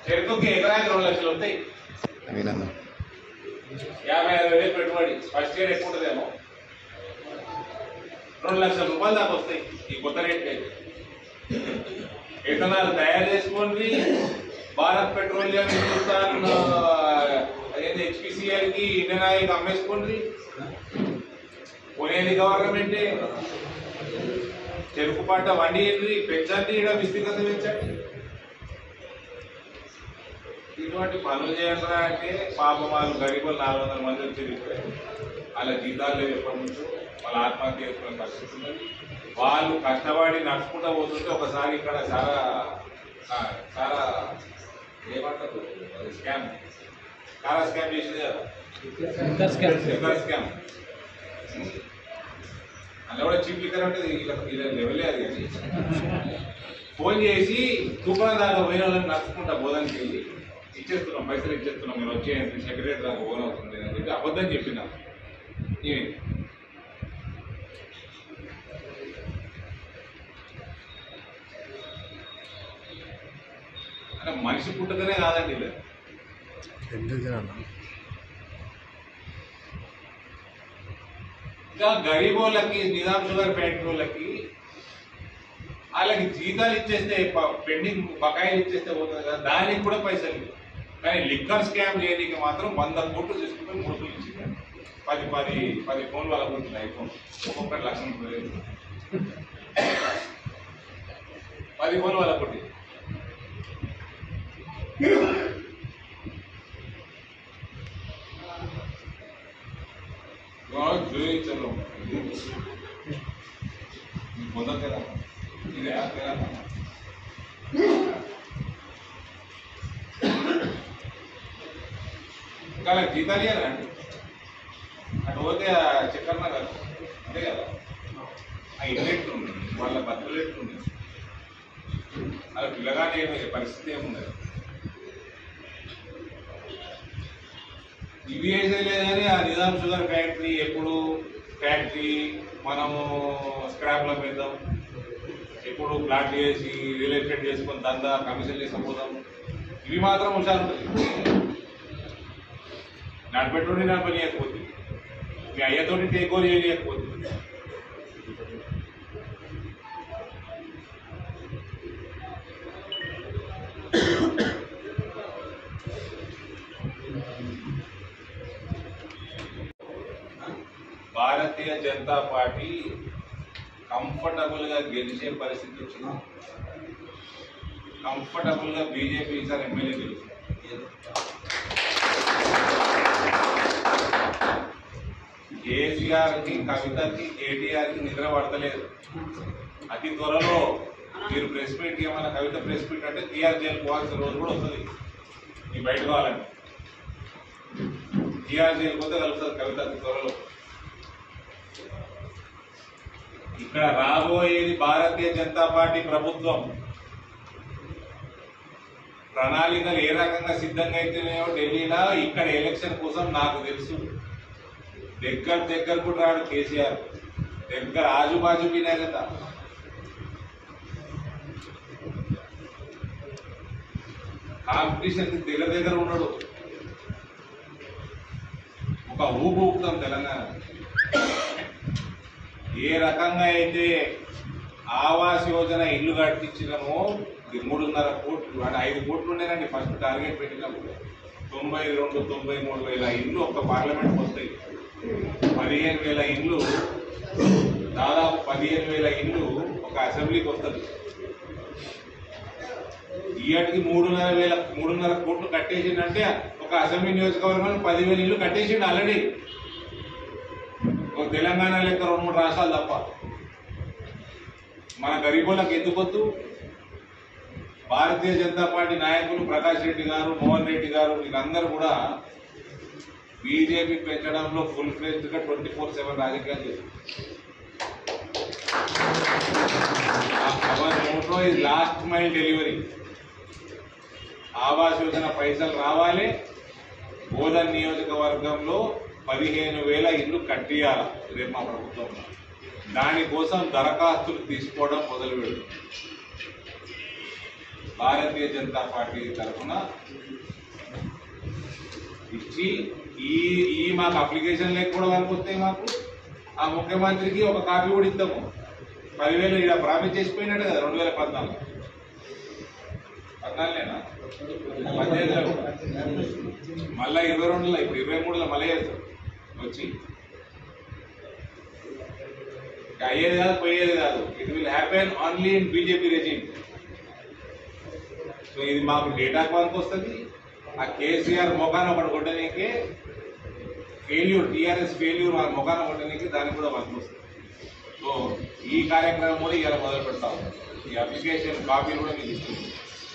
చెరుకుకి ఎకరానికి రెండు లక్షలు వస్తాయి అభినందన్ యాభై అరవై వేలు పెట్టుబడి ఫస్ట్ ఇయర్ ఎక్కువ ఉంటుందేమో రెండు లక్షల రూపాయలు దాకా వస్తాయి ఈ కొత్త రేట్ అయితే ఇథనాల్ తయారు చేసుకోండి భారత్ పెట్రోలియం హిందుస్థాన్ అదేంటి హెచ్పిసిఎల్ కి ఇండియన్ ఆయిల్ అమ్మేసుకోండి కొనేది గవర్నమెంటే చెరుకు పంట వండియండి పెంచండి ఇక్కడ విస్తీర్ణత పెంచండి ఇటువంటి పనులు చేయాలరా అంటే పాపం వాళ్ళు గరీబులు నాలుగు వందల మంది వచ్చి తిరిగిపోయారు వాళ్ళ జీతాలు లేవు ఎప్పటి నుంచో వాళ్ళ ఆత్మహత్య చేసుకునే పరిస్థితి ఉన్నది వాళ్ళు కష్టపడి నడుచుకుంటూ పోతుంటే ఒకసారి ఇక్కడ చాలా ఆ, చాలా ఏమంటారు అది స్కామ్ చాలా స్కామ్ చేసింది కదా లిక్కర్ స్కామ్ అందులో కూడా చీప్ లిక్కర్ అంటే ఇలా ఇలా లెవెలే అది కానీ ఫోన్ చేసి తుఫాన్ దాకా పోయిన వాళ్ళని నడుచుకుంటా బోధనకి వెళ్ళి ఇచ్చేస్తున్నాం పైసలు ఇచ్చేస్తున్నాం మీరు వచ్చేయండి సెక్రటరీ దాకా ఓన్ అవుతుంది అని చెప్పి అబద్ధం చెప్పినా ఇవి అంటే మనిషి పుట్టుకనే కాదండి ఇలా ఇంకా గరీబ్ వాళ్ళకి నిజాం షుగర్ ఫ్యాక్టరీ వాళ్ళకి వాళ్ళకి జీతాలు ఇచ్చేస్తే ప- పెండింగ్ బకాయిలు ఇచ్చేస్తే పోతుంది కదా దానికి కూడా పైసలు లేవు కానీ లిక్కర్ స్కామ్ చేయడానికి మాత్రం వంద కోట్లు తీసుకుంటే మూడు ఇచ్చింది పది పది పది ఫోన్లు వాళ్ళకు ఉంటుంది ఐఫోన్ ఒక్కొక్కటి లక్ష ముప్పై వేలు పది ఫోన్లు వాళ్ళకు ఉంటుంది చూపించరు పొందతేరా ఇది యాత్ర ఇంకా జీతాలు ఇవ్వాలా అండి అటు పోతే ఆ చక్కెర కదా అంతే కదా ఆ ఇల్లు ఎట్లుంది వాళ్ళ బతుకులు ఎట్లుంది అలా పిల్లగానే ఏమీ పరిస్థితి ఏముంది ఇవి వేసేయలేదు కానీ ఆ నిజాం షుగర్ ఫ్యాక్టరీ ఎప్పుడు ఫ్యాక్టరీ మనము స్క్రాప్ లో పెడదాం ఎప్పుడు ప్లాట్ చేసి రియల్ ఎస్టేట్ చేసుకొని దందా కమిషన్ చేసుకుపోదాం ఇవి మాత్రం హుషారు ఉంటుంది నడిపెట్టుండి నడపలేకపోతే మీ అయ్యతోటి టేక్ ఓవర్ చేయలేకపోతే భారతీయ జనతా పార్టీ కంఫర్టబుల్ గా గెలిచే పరిస్థితి వచ్చింది కంఫర్టబుల్ గా బీజేపీ ఈసారి ఎమ్మెల్యే గెలుస్తుంది కేసీఆర్ కి కవితకి కేటీఆర్ కి నిద్ర పడతలేదు అతి త్వరలో మీరు ప్రెస్ మీట్ ఏమైనా కవిత ప్రెస్ మీట్ అంటే టీఆర్ జైలు పోవాల్సిన రోజు కూడా వస్తుంది మీ బయట కావాలండి టీఆర్ జైలు పోతే కలుస్తుంది కవిత అతి త్వరలో ఇక్కడ రాబోయేది భారతీయ జనతా పార్టీ ప్రభుత్వం ప్రణాళికలు ఏ రకంగా సిద్ధంగా అయితేనేమో ఢిల్లీలో ఇక్కడ ఎలక్షన్ కోసం నాకు తెలుసు దగ్గర దగ్గర కూడా రాడు కేసీఆర్ దగ్గర ఆజుబాజు వినే కదా కాంపిటీషన్ దగ్గర దగ్గర ఉండడు ఒక ఊపు ఊపుతాం తెలంగాణ ఏ రకంగా అయితే ఆవాస్ యోజన ఇల్లు కట్టించినామో ఇది మూడున్నర కోట్లు అంటే ఐదు కోట్లు ఉండేనండి ఫస్ట్ టార్గెట్ పెట్టినప్పుడు తొంభై రెండు తొంభై మూడు వేల ఇల్లు ఒక్క పార్లమెంట్ వస్తాయి పదిహేను వేల ఇల్లు దాదాపు పదిహేను వేల ఇల్లు ఒక అసెంబ్లీకి వస్తుంది ఈయటికి మూడున్నర వేల మూడున్నర కోట్లు కట్టేసిందంటే ఒక అసెంబ్లీ నియోజకవర్గంలో పదివేల ఇల్లు కట్టేసిండు ఆల్రెడీ ఒక తెలంగాణ లెక్క రెండు మూడు రాష్ట్రాలు తప్ప మన గరీబులకు ఎందుకు వద్దు భారతీయ జనతా పార్టీ నాయకులు ప్రకాష్ రెడ్డి గారు మోహన్ రెడ్డి గారు వీరందరూ కూడా బీజేపీ పెంచడంలో ఫుల్ ఫ్లెజ్డ్ గా ట్వంటీ ఫోర్ సెవెన్ రాజకీయాలు చేస్తారు our motto is last mile delivery Awas Yojana పైసలు రావాలి బోధన్ నియోజకవర్గంలో పదిహేను వేల ఇల్లు కట్టియాల రేపు మా ప్రభుత్వం దానికోసం దరఖాస్తులు తీసుకోవడం మొదలు పెడుతుంది భారతీయ జనతా పార్టీ తరఫున ఇచ్చి ఈ ఈ మాకు అప్లికేషన్ లేకపోవడం అనుకొస్తే మాకు ఆ ముఖ్యమంత్రికి ఒక కాపీ కూడా ఇద్దాము పదివేలు ఇక్కడ ప్రామిస్ చేసిపోయినట్టు కదా రెండు వేల పద్నాలుగు పద్నాలుగేనా పద్దెనిమిదిలో మళ్ళా ఇరవై రెండులో ఇప్పుడు ఇరవై మూడులో మళ్ళీ చేస్తాం వచ్చి ఇక అయ్యేది కాదు పోయేది కాదు it will happen only in BJP regime so ఇది మాకు డేటా పనికి వస్తుంది ఆ కేసీఆర్ మొఖాన ఒకటి కొట్టనీకే ఫెయిల్యూర్ టీఆర్ఎస్ ఫెయిల్యూర్ వాళ్ళ మొఖాన కొట్టనీకి దానికి కూడా పనికి వస్తుంది సో ఈ కార్యక్రమం కూడా ఇలా మొదలు పెడతాం ఈ అప్లికేషన్ కాపీలు కూడా మీకు ఇస్తుంది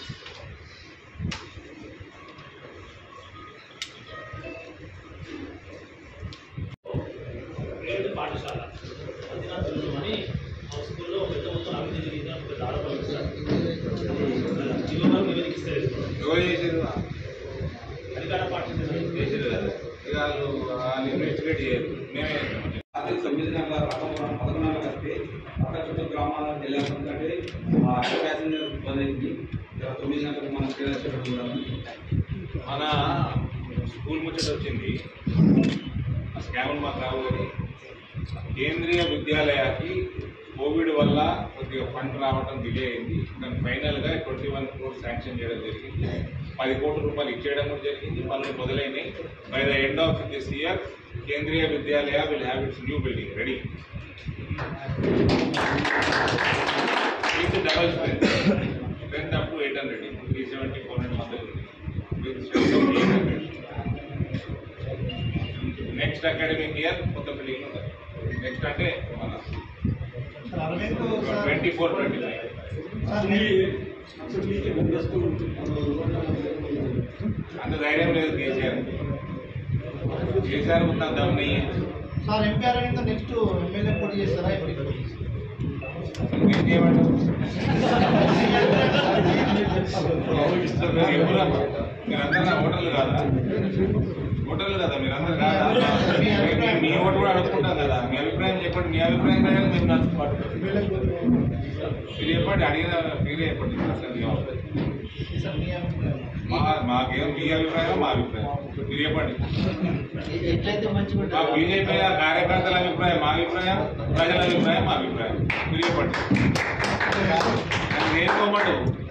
ప్రైవేట్ పాఠశాల మంజునాథ్ అని ఆ స్కూల్లో పెద్ద మొత్తం అభివృద్ధి జరిగింది ఒక దాదాపు పంపిస్తారు జీవనం నివేదిస్తారు ఎవరు చేసారు అధికార పార్టీ చేసారు కదా ఇక వాళ్ళు వాళ్ళు ఇన్వెస్టిగేట్ చేయరు మేమే చేస్తాం. అదే తొమ్మిది గంటల రాకపోవడం పదకొండు వస్తే అక్కడ చుట్టూ గ్రామాలకు వెళ్ళాము ఎందుకంటే ఆ ప్యాసింజర్ ఇబ్బంది అయింది ఇక తొమ్మిది గంటలకు మనం చేసేటట్టు ఉండాలి మన స్కూల్ ముచ్చట వచ్చింది ఆ స్కాములు మాకు రావు కానీ కేంద్రీయ విద్యాలయాకి కోవిడ్ వల్ల కొద్దిగా ఫండ్ రావడం డిలే అయింది కానీ ఫైనల్గా ట్వంటీ వన్ క్రోర్ శాంక్షన్ చేయడం జరిగింది పది కోట్ల రూపాయలు ఇచ్చేయడం కూడా జరిగింది పనులు మొదలైనవి by the end of this year Kendriya Vidyalaya will have its new building ready with double strength strength up to eight hundred three seventy four hundred మధ్య with strength of eight hundred next academic year కొత్త building ఉంటుంది next అంటే మన twenty four twenty five అంత ధైర్యం లేదు కేసీఆర్ కేసీఆర్ ఉన్న దమ్ నెయ్యి సార్ ఎంపీఆర్ అయితే నెక్స్ట్ ఎమ్మెల్యే పోటీ చేస్తారా ఇప్పుడు ఇంకేం చేయమంటారు మీరు ఎప్పుడు మీరందరూ నా ఓటర్లు కాదా ఓటర్లు కదా మీరందరూ కాదా మీ- మీ ఓటు కూడా అడుగుకుంటాం కదా మీ అభిప్రాయం చెప్పండి మీ అభిప్రాయం ప్రకారం మేము నడుచుకోవాలి మీరు చెప్పండి అడిగిన మీరే చెప్పండి అసలు కావాలి సార్ మీ అభిప్రాయం మా మాకేం మీ అభిప్రాయం మా అభిప్రాయం మీరు చెప్పండి ఎట్లయితే మంచిగా మా బీజేపీ కార్యకర్తల అభిప్రాయం మా అభిప్రాయం ప్రజల అభిప్రాయం మా అభిప్రాయం మీరు చెప్పండి నేను ఏసుకోమంటు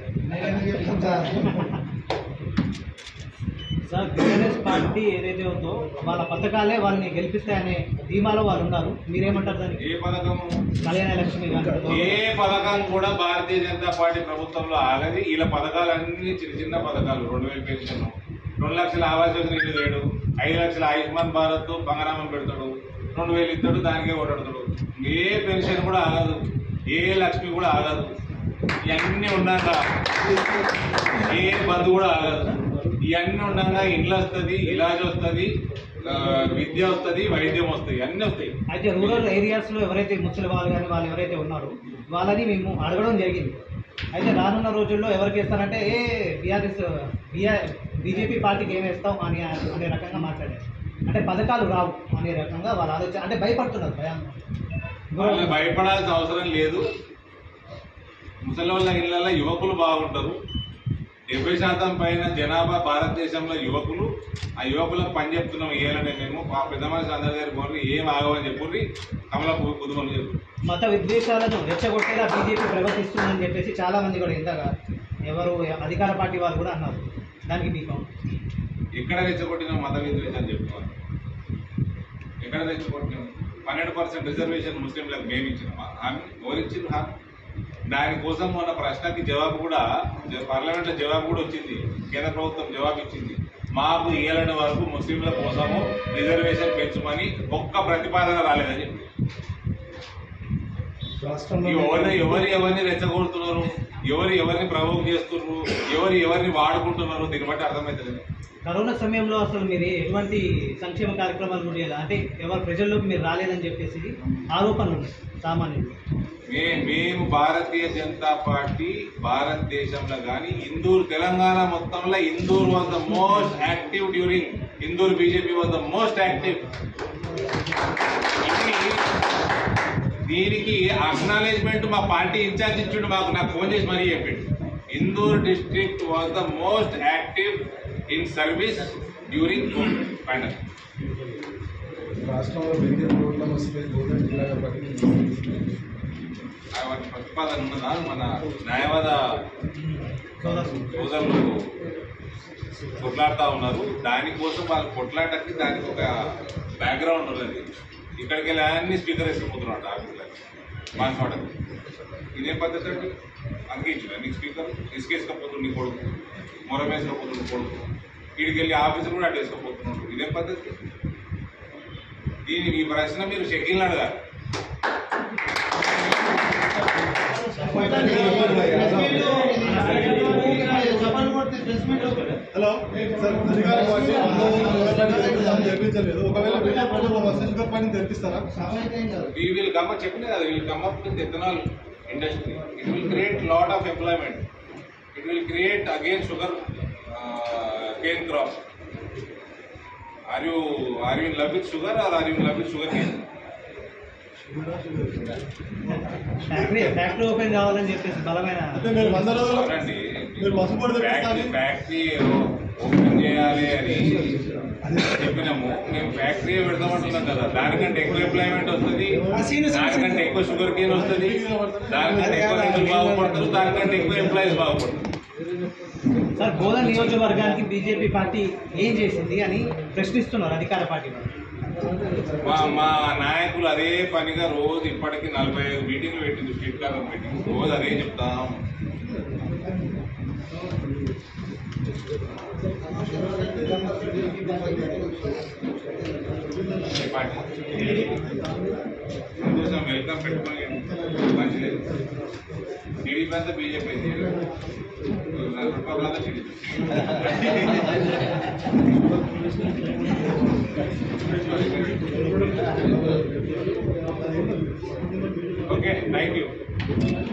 సార్ టీఆర్ఎస్ పార్టీ ఏదైతే ఉందో వాళ్ళ పథకాలే వాళ్ళని గెలిపిస్తాయనే ధీమాలో వాళ్ళు ఉన్నారు మీరేమంటారు దానికి ఏ పథకము కళ్యాణ లక్ష్మి కానీ ఏ పథకం కూడా భారతీయ జనతా పార్టీ ప్రభుత్వంలో ఆగది వీళ్ళ పథకాలన్నీ చిన్న చిన్న పథకాలు రెండు వేల పెన్షన్ రెండు లక్షల ఆవాస్ యోజన ఇల్లు వేయడు ఐదు లక్షల ఆయుష్మాన్ భారత్ బంగారామం పెడతాడు రెండు వేలు ఇస్తాడు దానికే ఓటాడతాడు ఏ పెన్షన్ కూడా ఆగదు ఏ లక్ష్మి కూడా ఆగదు ఇవన్నీ ఉన్నాక ఏ బంధు కూడా ఆగదు ఇవన్నీ ఉండగా ఇండ్లు వస్తుంది ఇలాజ్ వస్తుంది ఆ, విద్య వస్తుంది వైద్యం వస్తాయి అన్నీ వస్తాయి అయితే రూరల్ ఏరియాస్ లో ఎవరైతే ముసలి వాళ్ళు కానీ వాళ్ళు ఎవరైతే ఉన్నారో వాళ్ళని మేము అడగడం జరిగింది అయితే రానున్న రోజుల్లో ఎవరికి ఇస్తారంటే ఏ బీఆర్ఎస్ బీఆర్ బీజేపీ పార్టీకి ఏమి ఇస్తాం అని అనే రకంగా మాట్లాడారు అంటే పథకాలు రావు అనే రకంగా వాళ్ళు ఆలోచన అంటే భయపడుతున్నారు భయం వాళ్ళు భయపడాల్సిన అవసరం లేదు ముసలి వాళ్ళ ఇళ్ళల్లో యువకులు బాగుంటారు డెబ్బై శాతం పైన జనాభా భారతదేశంలో యువకులు ఆ యువకులకు పని చెప్తున్నాం ఇయ్యాలని మేము మా పెద్ద మనిషి అందరి దగ్గర పోయి ఏం ఆగవని చెప్పుర్రి కమల కుదుమని చెప్పు మత విద్వేషాలను రెచ్చగొట్టేలా బీజేపీ ప్రవర్తిస్తుందని చెప్పేసి చాలా మంది కూడా ఇందాక ఎవరు అధికార పార్టీ వాళ్ళు కూడా అన్నారు దానికి మీకు ఎక్కడ రెచ్చగొట్టిన మత విద్వేషాలు చెప్తున్నారు ఎక్కడ రెచ్చగొట్టినాం పన్నెండు పర్సెంట్ రిజర్వేషన్ ముస్లింలకు మేము ఇచ్చినామా హామీ ఎవరిచ్చింది హామీ దానికోసం మొన్న ప్రశ్నకి జవాబు కూడా పార్లమెంట్లో జవాబు కూడా వచ్చింది కేంద్ర ప్రభుత్వం జవాబు ఇచ్చింది మాకు ఏలటి వరకు ముస్లింల కోసము రిజర్వేషన్ పెంచమని ఒక్క ప్రతిపాదన రాలేదని చెప్పి ఎవరు ఎవరు ఎవరిని రెచ్చగొడుతున్నారు ఎవరు ఎవరిని ప్రవోక్ చేస్తున్నారు ఎవరు ఎవరిని వాడుకుంటున్నారు దీన్ని బట్టి అర్థమవుతుంది కరోనా సమయంలో అసలు మీరు ఎటువంటి సంక్షేమ కార్యక్రమాలు కూడా చేయలేదు. అంటే ఎవరు ప్రజల్లోకి మీరు రాలేదని చెప్పేసి ఆరోపణలు ఉన్నాయి సామాన్యులు మే మేము భారతీయ జనతా పార్టీ భారతదేశంలో కానీ ఇందూర్ తెలంగాణ మొత్తంలో Indur was the most active during Indur BJP was the most active దీనికి అక్నాలెడ్జ్మెంట్ మా పార్టీ ఇన్ఛార్జ్ ఇచ్చిండు మాకు నాకు ఫోన్ చేసి మరీ చెప్పిండు Indore district was the most active in service during COVID pandemic. రాష్ట్రంలో మెడికల్ ప్రోగ్రామ్ వస్తే గవర్నమెంట్ జిల్లాగా ప్రకటించింది వాటి ప్రతిపాదన ఉన్నదా మన న్యాయవాద సోదరు సోదరులు కొట్లాడుతూ ఉన్నారు దానికోసం వాళ్ళు కొట్లాటకి దానికి ఒక బ్యాక్గ్రౌండ్ ఉన్నది ఇక్కడికి వెళ్ళి అన్ని స్పీకర్ వేసుకుపోతున్నాడు ఆఫీసులో మాట్లాడదు ఇదే పద్ధతి అండి అందుకే ఇచ్చిన నీకు స్పీకర్ ఇసుకేసుకపోతుంది నీ కొడుకు మొరం వేసుకపోతుంది నీ కొడుకు వీడికి వెళ్ళి ఆఫీసులు కూడా అటు వేసుకపోతున్నాడు ఇదే పద్ధతి దీని ఈ ప్రశ్న మీరు షెకిల్ అడగాలి చెప్పండి కొడితే ప్రెస్ మీట్ హలో సార్ అధికార పార్టీ ఆందోళన జరిపించలేదు ఒకవేళ బీజేపీ ప్రభుత్వం వస్తే షుగర్ పని తెరిపిస్తారా సభ అయితే ఏం కాదు we will come up చెప్పింది కదా will come up with ethanol industry it will create lot of employment it will create again sugar cane crop are you are you in love with sugar are are you in love with sugar cane factory factory open కావాలని చెప్పేసి బలమైన అంటే మీరు వంద రోజులు అవునండి మీరు పసుపు తెప్పిస్తాను ఫ్యాక్టరీ ఓపెన్ చేయాలి అని చెప్పినాము మేము ఫ్యాక్టరీ పెడతామంటున్నాం కదా దానికంటే ఎక్కువ ఎంప్లాయ్మెంట్ వస్తుంది దానికంటే ఎక్కువ షుగర్ కేన్ వస్తుంది దానికంటే ఎక్కువ రైతులు బాగుపడతారు దానికంటే ఎక్కువ ఎంప్లాయీస్ బాగుపడతారు సార్ బోధన్ నియోజకవర్గానికి బీజేపీ పార్టీ ఏం చేసింది అని ప్రశ్నిస్తున్నారు అధికార పార్టీ వాళ్ళు. మా మా నాయకులు అదే పనిగా రోజు ఇప్పటికి నలభై ఐదు మీటింగ్లు పెట్టింది స్ట్రీట్ కార్నర్ మీటింగ్ రోజు అదే చెప్తాం ఏ పార్టీ అందుకోసం వెల్కమ్ పెట్టుకొని మంచిది టీడీపీ అంతా బీజేపీ నలభై రూపాయలు అంతా టీడీపీ ఓకే థ్యాంక్ యూ